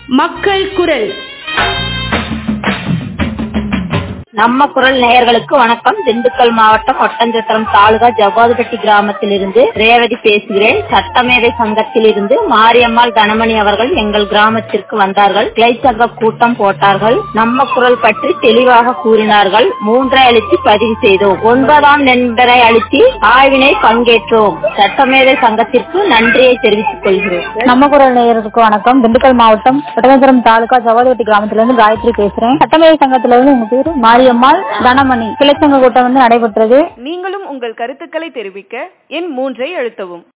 மக்கள் குரல் நம்ம குரல் நேயர்களுக்கு வணக்கம் திண்டுக்கல் மாவட்டம் ஒட்டஞ்சத்திரம் தாலுகா ஜவ்வாதுபட்டி கிராமத்தில் இருந்து ரேவதி பேசுகிறேன் சட்டமேதை சங்கத்தில் இருந்து மாரியம்மாள் தனமணி அவர்கள் எங்கள் கிராமத்திற்கு வந்தார்கள் கிளை சங்க கூட்டம் போட்டார்கள் நம்ம குரல் பற்றி தெளிவாக கூறினார்கள் மூன்றை அளித்து பதிவு செய்தோம் ஒன்பதாம் நண்பரை அளித்து ஆய்வினை பங்கேற்றோம் சட்டமேதை சங்கத்திற்கு நன்றியை தெரிவித்துக் கொள்கிறோம் நம்ம குரல் நேயர்களுக்கு வணக்கம் திண்டுக்கல் மாவட்டம் ஒட்டகபுரம் தாலுகா ஜவாதிவட்டி கிராமத்துல இருந்து காயத்ரி பேசுறேன் சட்டமேதை சங்கத்துல இருந்து உங்க பேரு மாரியம்மாள் தனமணி கிளைச்சங்க கூட்டம் வந்து நடைபெற்றது நீங்களும் உங்கள் கருத்துக்களை தெரிவிக்க எண் மூன்றை அழுத்தவும்